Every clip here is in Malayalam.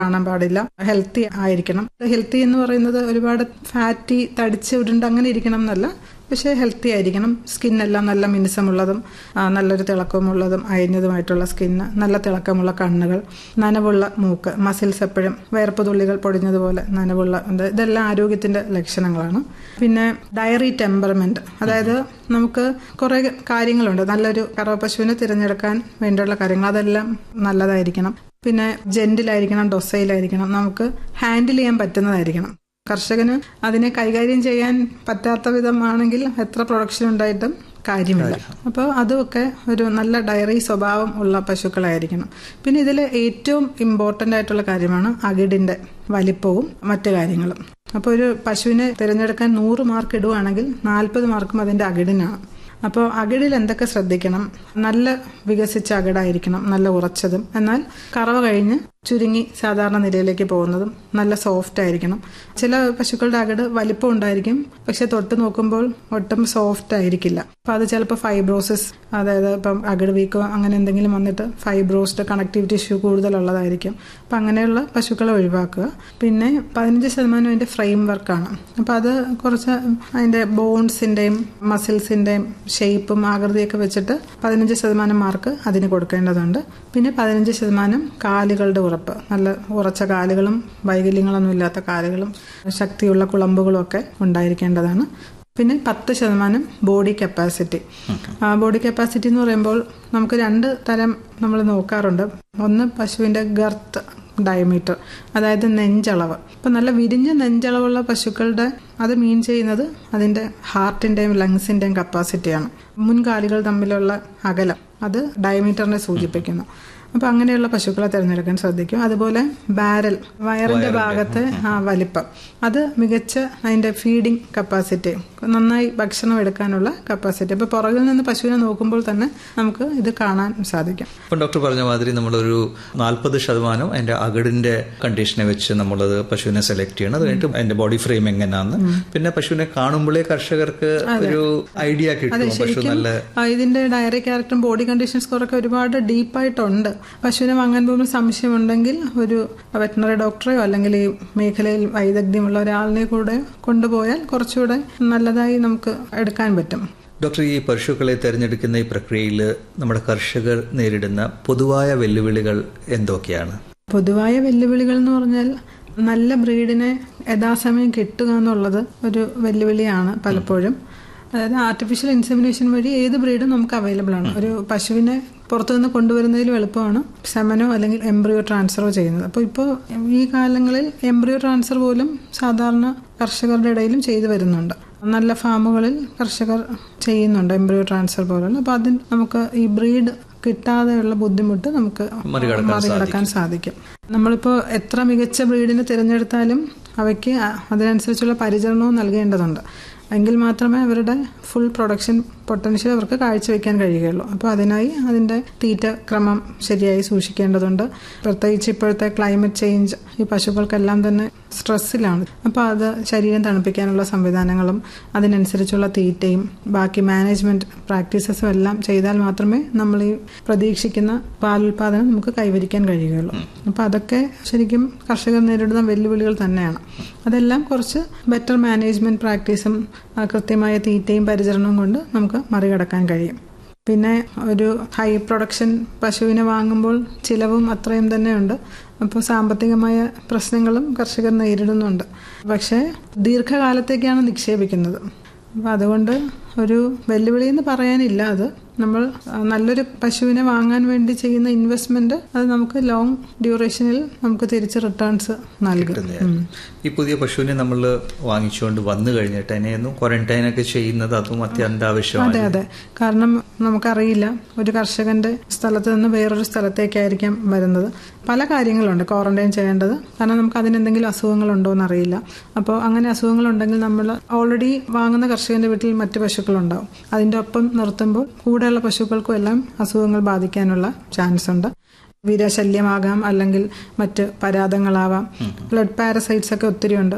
കാണാൻ പാടില്ല ഹെൽത്തി ആയിരിക്കണം ഹെൽത്തി എന്ന് പറയുന്നത് ഒരുപാട് ഫാറ്റി തടിച്ച് ഉരുണ്ട് അങ്ങനെ ഇരിക്കണം എന്നല്ല പക്ഷേ ഹെൽത്തി ആയിരിക്കണം സ്കിന്നെല്ലാം നല്ല മിനുസമുള്ളതും ആ, നല്ലൊരു തിളക്കമുള്ളതും അയഞ്ഞതുമായിട്ടുള്ള സ്കിന്ന് നല്ല തിളക്കമുള്ള കണ്ണുകൾ നനവുള്ള മൂക്ക് മസിൽസ് എപ്പോഴും വേർപ്പ് തുള്ളികൾ പൊടിഞ്ഞതുപോലെ നനവുള്ള ഇത് ഇതെല്ലാം ആരോഗ്യത്തിന്റെ ലക്ഷണങ്ങളാണ് പിന്നെ ഡയറി ടെമ്പർമെന്റ് അതായത് നമുക്ക് കുറെ കാര്യങ്ങളുണ്ട് നല്ലൊരു കറവ പശുവിനെ തിരഞ്ഞെടുക്കാൻ വേണ്ടിയുള്ള കാര്യങ്ങൾ അതെല്ലാം നല്ലതായിരിക്കണം പിന്നെ ജെന്റിലായിരിക്കണം ഡൊസയിലായിരിക്കണം നമുക്ക് ഹാൻഡിൽ ചെയ്യാൻ പറ്റുന്നതായിരിക്കണം കർഷകന് അതിനെ കൈകാര്യം ചെയ്യാൻ പറ്റാത്ത വിധമാണെങ്കിൽ എത്ര പ്രൊഡക്ഷൻ ഉണ്ടായിട്ടും കാര്യമില്ല അപ്പോൾ അതുമൊക്കെ ഒരു നല്ല ഡയറി സ്വഭാവം ഉള്ള പശുക്കളായിരിക്കണം പിന്നെ ഇതിൽ ഏറ്റവും ഇമ്പോർട്ടൻ്റ് ആയിട്ടുള്ള കാര്യമാണ് അകിടിന്റെ വലിപ്പവും മറ്റു കാര്യങ്ങളും അപ്പോൾ ഒരു പശുവിനെ തിരഞ്ഞെടുക്കാൻ നൂറ് മാർക്ക് ഇടുവാണെങ്കിൽ നാൽപ്പത് മാർക്കും അതിന്റെ അകിടിനാണ് അപ്പോൾ അകിടിൽ എന്തൊക്കെ ശ്രദ്ധിക്കണം നല്ല വികസിച്ച അകിടായിരിക്കണം നല്ല ഉറച്ചതും എന്നാൽ കറവ കഴിഞ്ഞ് ചുരുങ്ങി സാധാരണ നിലയിലേക്ക് പോകുന്നതും നല്ല സോഫ്റ്റ് ആയിരിക്കണം ചില പശുക്കളുടെ അകിട് വലിപ്പം ഉണ്ടായിരിക്കും പക്ഷെ തൊട്ട് നോക്കുമ്പോൾ ഒട്ടും സോഫ്റ്റ് ആയിരിക്കില്ല അപ്പൊ അത് ചിലപ്പോൾ ഫൈബ്രോസിസ് അതായത് ഇപ്പം അകിട് വീക്കോ അങ്ങനെ എന്തെങ്കിലും വന്നിട്ട് ഫൈബ്രോസ്ഡ് കണക്ടിവിറ്റി ഇഷ്യൂ കൂടുതലുള്ളതായിരിക്കും അപ്പം അങ്ങനെയുള്ള പശുക്കളെ ഒഴിവാക്കുക പിന്നെ പതിനഞ്ച് ശതമാനം അതിന്റെ ഫ്രെയിം വർക്കാണ് അപ്പം അത് കുറച്ച് അതിന്റെ ബോൺസിന്റെയും മസിൽസിന്റെയും ഷേപ്പും ആകൃതിയൊക്കെ വെച്ചിട്ട് പതിനഞ്ച് ശതമാനം മാർക്ക് അതിന് കൊടുക്കേണ്ടതുണ്ട് പിന്നെ പതിനഞ്ച് ശതമാനം കാലുകളുടെ ഉറപ്പ് നല്ല ഉറച്ച കാലുകളും വൈകല്യങ്ങളൊന്നും ഇല്ലാത്ത കാലുകളും ശക്തിയുള്ള കുളമ്പുകളും ഒക്കെ ഉണ്ടായിരിക്കേണ്ടതാണ് പിന്നെ പത്ത് ശതമാനം ബോഡി കപ്പാസിറ്റി ബോഡി കപ്പാസിറ്റി എന്ന് പറയുമ്പോൾ നമുക്ക് രണ്ട് തരം നമ്മൾ നോക്കാറുണ്ട് ഒന്ന് പശുവിന്റെ ഗർത്ത് ഡയമീറ്റർ അതായത് നെഞ്ചളവ് ഇപ്പൊ നല്ല വിരിഞ്ഞ നെഞ്ചളവുള്ള പശുക്കളുടെ അത് മീൻ ചെയ്യുന്നത് അതിന്റെ ഹാർട്ടിന്റെയും ലങ്സിന്റെയും കപ്പാസിറ്റിയാണ് മുൻകാലുകൾ തമ്മിലുള്ള അകലം അത് ഡയമീറ്ററിനെ സൂചിപ്പിക്കുന്നു അപ്പൊ അങ്ങനെയുള്ള പശുക്കളെ തിരഞ്ഞെടുക്കാൻ ശ്രദ്ധിക്കും അതുപോലെ ബാരൽ വയറിന്റെ ഭാഗത്തെ ആ വലിപ്പം അത് മികച്ച അതിന്റെ ഫീഡിംഗ് കപ്പാസിറ്റി നന്നായി ഭക്ഷണം എടുക്കാനുള്ള കപ്പാസിറ്റി അപ്പൊ പുറകിൽ നിന്ന് പശുവിനെ നോക്കുമ്പോൾ തന്നെ നമുക്ക് ഇത് കാണാൻ സാധിക്കും ഇപ്പം ഡോക്ടർ പറഞ്ഞ മാതിരി നമ്മളൊരു നാൽപ്പത് ശതമാനം അതിന്റെ അകടിന്റെ കണ്ടീഷനെ വെച്ച് നമ്മളത് പശുവിനെ സെലക്ട് ചെയ്യണം അത് കഴിഞ്ഞിട്ട് അതിന്റെ ബോഡി ഫ്രെയിം എങ്ങനെയാന്ന് പിന്നെ പശുവിനെ കാണുമ്പോഴേ കർഷകർക്ക് ഒരു ഐഡിയ കിട്ടും പശു നല്ല ആ, ഇതിന്റെ ഡയറി ക്യാരക്ടറും ബോഡി കണ്ടീഷൻ സ്കോറൊക്കെ ഒരുപാട് ഡീപ്പായിട്ടുണ്ട് പശുവിനെ വാങ്ങാൻ പോകുമ്പോൾ സംശയമുണ്ടെങ്കിൽ ഒരു വെറ്റിനറി ഡോക്ടറെയോ അല്ലെങ്കിൽ ഈ മേഖലയിൽ വൈദഗ്ധ്യമുള്ള ഒരാളിനെ കൂടെ കൊണ്ടുപോയാൽ കുറച്ചുകൂടെ നല്ലതായി നമുക്ക് എടുക്കാൻ പറ്റും ഡോക്ടർ ഈ പശുക്കളെ തിരഞ്ഞെടുക്കുന്ന ഈ പ്രക്രിയയിൽ നമ്മുടെ കർഷകർ നേരിടുന്ന പൊതുവായ വെല്ലുവിളികൾ എന്തൊക്കെയാണ് പൊതുവായ വെല്ലുവിളികൾ എന്ന് പറഞ്ഞാൽ നല്ല ബ്രീഡിനെ യഥാസമയം കിട്ടുക എന്നുള്ളത് ഒരു വെല്ലുവിളിയാണ് പലപ്പോഴും അതായത് ആർട്ടിഫിഷ്യൽ ഇൻസെമിനേഷൻ വഴി ഏത് ബ്രീഡും നമുക്ക് അവൈലബിൾ ആണ് ഒരു പശുവിനെ പുറത്തുനിന്ന് കൊണ്ടുവരുന്നതിലും എളുപ്പമാണ് സെമനോ അല്ലെങ്കിൽ എംബ്രിയോ ട്രാൻസ്ഫറോ ചെയ്യുന്നത് അപ്പോൾ ഇപ്പോൾ ഈ കാലങ്ങളിൽ എംബ്രിയോ ട്രാൻസ്ഫർ പോലും സാധാരണ കർഷകരുടെ ഇടയിലും ചെയ്തു വരുന്നുണ്ട് നല്ല ഫാമുകളിൽ കർഷകർ ചെയ്യുന്നുണ്ട് എംബ്രിയോ ട്രാൻസ്ഫർ പോലുള്ള അപ്പോൾ അതിന് നമുക്ക് ഈ ബ്രീഡ് കിട്ടാതെയുള്ള ബുദ്ധിമുട്ട് നമുക്ക് മറികടക്കാൻ മറികടക്കാൻ സാധിക്കും നമ്മളിപ്പോൾ എത്ര മികച്ച ബ്രീഡിനെ തിരഞ്ഞെടുത്താലും അവയ്ക്ക് അ- അതിനനുസരിച്ചുള്ള പരിചരണവും നൽകേണ്ടതുണ്ട് എങ്കിൽ മാത്രമേ അവരുടെ ഫുൾ പ്രൊഡക്ഷൻ പൊട്ടൻഷ്യൽ അവർക്ക് കാഴ്ചവെക്കാൻ കഴിയുകയുള്ളൂ അപ്പോൾ അതിനായി അതിൻ്റെ തീറ്റ ക്രമം ശരിയായി സൂക്ഷിക്കേണ്ടതുണ്ട് പ്രത്യേകിച്ച് ഇപ്പോഴത്തെ ക്ലൈമറ്റ് ചേഞ്ച് ഈ പശുക്കൾക്കെല്ലാം തന്നെ സ്ട്രെസ്സിലാണ് അപ്പോൾ അത് ശരീരം തണുപ്പിക്കാനുള്ള സംവിധാനങ്ങളും അതിനനുസരിച്ചുള്ള തീറ്റയും ബാക്കി മാനേജ്മെന്റ് പ്രാക്ടീസസും എല്ലാം ചെയ്താൽ മാത്രമേ നമ്മൾ ഈ പ്രതീക്ഷിക്കുന്ന പാലുൽപാദനം നമുക്ക് കൈവരിക്കാൻ കഴിയുകയുള്ളൂ അപ്പോൾ അതൊക്കെ ശരിക്കും കർഷകർ നേരിടുന്ന വെല്ലുവിളികൾ തന്നെയാണ് അതെല്ലാം കുറച്ച് ബെറ്റർ മാനേജ്മെന്റ് പ്രാക്ടീസും ആ, കൃത്യമായ തീറ്റയും പരിചരണവും കൊണ്ട് നമുക്ക് മറികടക്കാൻ കഴിയും പിന്നെ ഒരു ഹൈ പ്രൊഡക്ഷൻ പശുവിനെ വാങ്ങുമ്പോൾ ചിലവും അത്രയും തന്നെയുണ്ട് അപ്പോൾ സാമ്പത്തികമായ പ്രശ്നങ്ങളും കർഷകർ നേരിടുന്നുണ്ട് പക്ഷേ ദീർഘകാലത്തേക്കാണ് നിക്ഷേപിക്കുന്നത് അപ്പോൾ അതുകൊണ്ട് ഒരു വെല്ലുവിളി എന്ന് പറയാനില്ല അത് നമ്മൾ ആ, നല്ലൊരു പശുവിനെ വാങ്ങാൻ വേണ്ടി ചെയ്യുന്ന ഇൻവെസ്റ്റ്മെന്റ് അത് നമുക്ക് ലോങ് ഡ്യൂറേഷനിൽ നമുക്ക് തിരിച്ച് റിട്ടേൺസ് നൽകും ഉം. ഈ പുതിയ പശുവിനെ നമ്മൾ വാങ്ങിച്ചുകൊണ്ട് വന്നു കഴിഞ്ഞിട്ട് അതിനെയൊന്നും ക്വാറന്റൈൻ ഒക്കെ ചെയ്യുന്നത് അതും അത്യന്താവശ്യമാണ് അതെ അതെ കാരണം നമുക്കറിയില്ല ഒരു കർഷകന്റെ സ്ഥലത്ത് നിന്ന് വേറൊരു സ്ഥലത്തേക്കായിരിക്കാം വരുന്നത് പല കാര്യങ്ങളുണ്ട് ക്വാറന്റൈൻ ചെയ്യേണ്ടത് കാരണം നമുക്ക് അതിനെന്തെങ്കിലും അസുഖങ്ങളുണ്ടോ എന്നറിയില്ല അപ്പോൾ അങ്ങനെ അസുഖങ്ങളുണ്ടെങ്കിൽ നമ്മൾ ഓൾറെഡി വാങ്ങുന്ന കർഷകന്റെ വീട്ടിൽ മറ്റു പശുക്കളുണ്ടാവും അതിന്റെ ഒപ്പം നിർത്തുമ്പോൾ കൂടെയുള്ള പശുക്കൾക്കും എല്ലാം അസുഖങ്ങൾ ബാധിക്കാനുള്ള ചാൻസ് ഉണ്ട് വിരശല്യമാകാം അല്ലെങ്കിൽ മറ്റ് പരാതങ്ങളാവാം ബ്ലഡ് പാരസൈറ്റ്സ് ഒക്കെ ഒത്തിരി ഉണ്ട്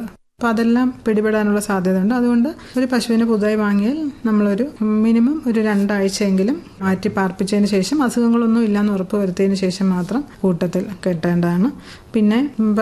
അപ്പോൾ അതെല്ലാം പിടിപെടാനുള്ള സാധ്യതയുണ്ട് അതുകൊണ്ട് ഒരു പശുവിനെ പുതുതായി വാങ്ങിയാൽ നമ്മളൊരു മിനിമം ഒരു രണ്ടാഴ്ചയെങ്കിലും മാറ്റി പാർപ്പിച്ചതിന് ശേഷം അസുഖങ്ങളൊന്നും ഇല്ലാന്ന് ഉറപ്പ് വരുത്തിയതിന് ശേഷം മാത്രം കൂട്ടത്തിൽ കെട്ടേണ്ടതാണ് പിന്നെ